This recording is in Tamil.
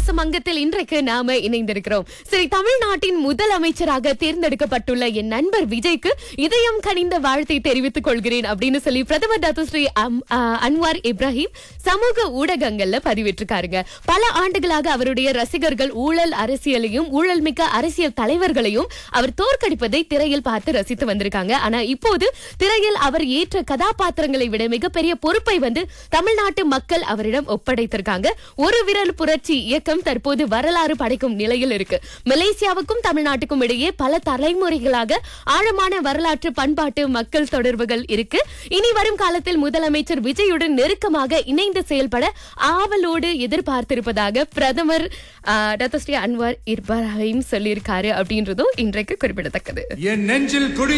பேசும் அங்கத்தில் இன்றைக்கு நாம இணைந்திருக்கிறோம் சரி தமிழ்நாட்டின் முதல் அமைச்சராக தேர்ந்தெடுக்கப்பட்டுள்ள என் நண்பர் விஜய்க்கு இதயம் கனிந்த வாழ்த்தை தெரிவித்துக் கொள்கிறேன் அப்படின்னு சொல்லி பிரதமர் டாக்டர் ஸ்ரீ அம்- ஆ, அன்வார் இப்ராஹிம் சமூக ஊடகங்கள்ல பதிவிட்டிருக்காருங்க பல ஆண்டுகளாக அவருடைய ரசிகர்கள் ஊழல் அரசியலையும் ஊழல் மிக்க அரசியல் தலைவர்களையும் அவர் தோற்கடிப்பதை திரையில் பார்த்து ரசித்து வந்திருக்காங்க ஆனா இப்போது திரையில் அவர் ஏற்ற கதாபாத்திரங்களை விட மிகப்பெரிய பொறுப்பை வந்து தமிழ்நாட்டு மக்கள் அவரிடம் ஒப்படைத்திருக்காங்க ஒரு விரல் புரட்சி இயக்கம் தற்போது வரலாறு படைக்கும் நிலையில் இருக்கு மலேசியாவுக்கும் தமிழ்நாட்டுக்கும் இடையே பல தலைமுறைகளாக ஆழமான வரலாற்று பண்பாட்டு மக்கள் தொடர்புகள் இருக்கு இனி வரும் காலத்தில் முதலமைச்சர் விஜயுடன் நெருக்கமாக இணைந்து செயல்பட ஆவலோடு எதிர்பார்த்திருப்பதாக பிரதமர் ஆ, டாக்டர் ஸ்ரீ அன்வார் இப்ராஹிம் சொல்லியிருக்காரு அப்படின்றதும் இன்றைக்கு குறிப்பிடத்தக்கது என் நெஞ்சில் குடி